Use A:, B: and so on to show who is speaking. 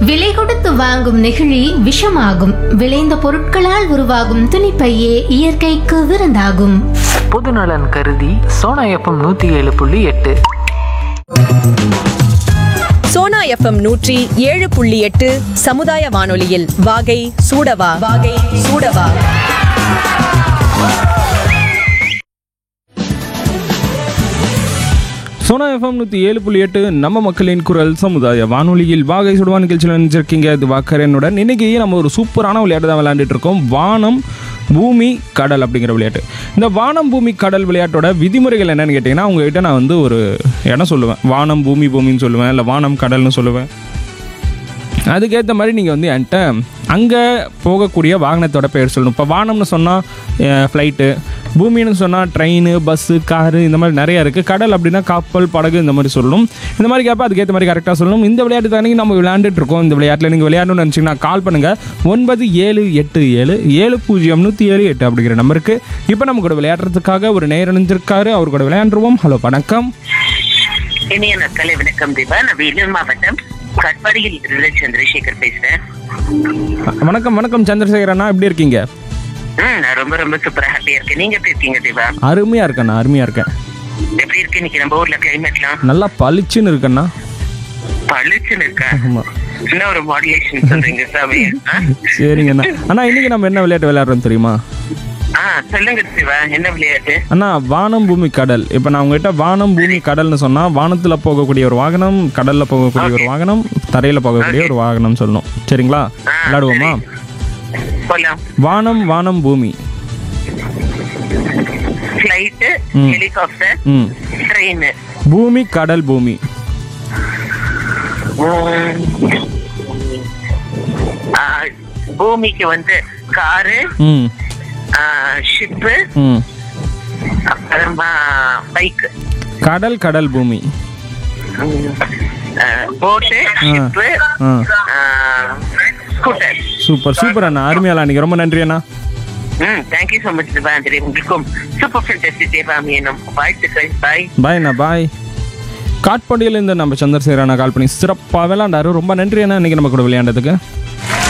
A: விலை கொடுத்து வாங்கும் நெகிழி விஷமாகும் விளைந்த பொருட்களால் உருவாகும் துணிப்பையே இயற்கைக்கு விருந்தாகும்
B: பொதுநலன் கருதி சோனா எஃப்எம் நூற்றி ஏழு புள்ளி எட்டு
C: சோனா எஃப்எம் நூற்றி ஏழு புள்ளி எட்டு சமுதாய வானொலியில் வாகை சூடவா வாகை சூடவா
D: சோனா எஃப்எம் நூற்றி ஏழு புள்ளி எட்டு நம்ம மக்களின் குரல் சமுதாய வானொலியில் வாகை சுடுவா நிகழ்ச்சியில் நினைச்சிருக்கீங்க இது வாக்கரனுடன் இன்னைக்கு நம்ம ஒரு சூப்பரான விளையாட்டு தான் விளையாண்டுட்டு இருக்கோம் வானம் பூமி கடல் அப்படிங்கிற விளையாட்டு இந்த வானம் பூமி கடல் விளையாட்டோட விதிமுறைகள் என்னன்னு கேட்டிங்கன்னா உங்ககிட்ட நான் வந்து ஒரு இடம் சொல்லுவேன் வானம் பூமி பூமின்னு சொல்லுவேன் இல்லை வானம் கடல்னு சொல்லுவேன் அதுக்கேற்ற மாதிரி நீங்கள் வந்து என்கிட்ட அங்கே போகக்கூடிய வாகனத்தோட பெயர் சொல்லணும் இப்போ வானம்னு சொன்னால் ஃப்ளைட்டு பூமின்னு சொன்னால் ட்ரெயின் பஸ்ஸு காரு இந்த மாதிரி நிறைய இருக்குது கடல் அப்படின்னா கப்பல் படகு இந்த மாதிரி சொல்லணும் இந்த மாதிரி கேட்ப அதுக்கேற்ற மாதிரி கரெக்டாக சொல்லணும் இந்த விளையாட்டு தானே நம்ம விளையாண்டுட்டு இருக்கோம் இந்த விளையாட்டில் நீங்கள் விளையாடணும்னு நினச்சிங்கன்னா கால் பண்ணுங்கள் ஒன்பது ஏழு எட்டு ஏழு ஏழு பூஜ்ஜியம் நூற்றி ஏழு எட்டு அப்படிங்கிற நம்பருக்கு இப்போ நம்ம கூட விளையாடுறதுக்காக ஒரு நேர் இணைஞ்சிருக்காரு அவர் கூட விளையாண்டுருவோம் ஹலோ வணக்கம்
E: இனிய நற்கலை வணக்கம் தீபா நான் வேலூர் மாவட்டம் கட்பாடியில் இருந்து சந்திரசேகர் பேசுறேன்
D: வணக்கம் வணக்கம் சந்திரசேகர் அண்ணா எப்படி இருக்கீங்க
E: ம் நான் ரொம்ப ரொம்ப சூப்பரா ஹாப்பியா இருக்கேன் நீங்க எப்படி இருக்கீங்க தீபா
D: அருமையாக இருக்கேண்ணா அருமையாக இருக்கேன்
E: எப்படி இருக்கு இன்னைக்கு நம்ம ஊர்ல கிளைமேட்லாம்
D: நல்லா பளிச்சுன்னு இருக்கேண்ணா
E: பளிச்சுன்னு இருக்கா
D: ஆமாம்
E: என்ன ஒரு மாடுலேஷன் சொல்றீங்க சாமி ஆ?
D: சரிங்கண்ணா அண்ணா இன்னைக்கு நம்ம என்ன விளையாட்டு விளையாடுறோம் தெரியுமா
E: ஆ சொல்லுங்க சிவா என்ன விளையாட்டு
D: அண்ணா வானம் பூமி கடல் இப்போ நான் உங்ககிட்ட வானம் பூமி கடல்னு சொன்னால் வானத்தில் போகக்கூடிய ஒரு வாகனம் கடலில் போகக்கூடிய ஒரு வாகனம் தரையில் போகக்கூடிய ஒரு வாகனம் சொல்லணும் சரிங்களா
E: ஆ,
D: விளையாடுவோமா
E: போலாம்
D: வானம் வானம் பூமி
E: ஃபிளைட்
D: ம்.
E: ஹெலிகாப்டர்
D: ம்
E: ட்ரெயின்
D: பூமி கடல் பூமி
E: பூமிக்கு வந்து காரு
D: ம்
E: ஷிப்பு
D: ம்
E: அப்புறமா பைக்
D: கடல் கடல் பூமி
E: போட்டு ஷிப்பு
D: ஆ
E: ஸ்கூட்டர்
D: சூப்பர் சூப்பர் அண்ணா அருமையாளா அன்றைக்கி ரொம்ப நன்றி அண்ணா
E: ம் தேங்க்யூ ஸோ மச் திவாந்திரி உங்களுக்கும் சூப்பர் ஃபென்டஸ்டி தேவாமி எனும் வாழ்த்துக்கள் பாய்
D: பாய் அண்ணா பாய் காட்பாடியிலேருந்து நம்ம சந்திரசேகர் அண்ணா கால் பண்ணி சிறப்பாக விளையாண்டாரு ரொம்ப நன்றி அண்ணா இன்றைக்கி நம்ம கூட விளையாண்டதுக்கு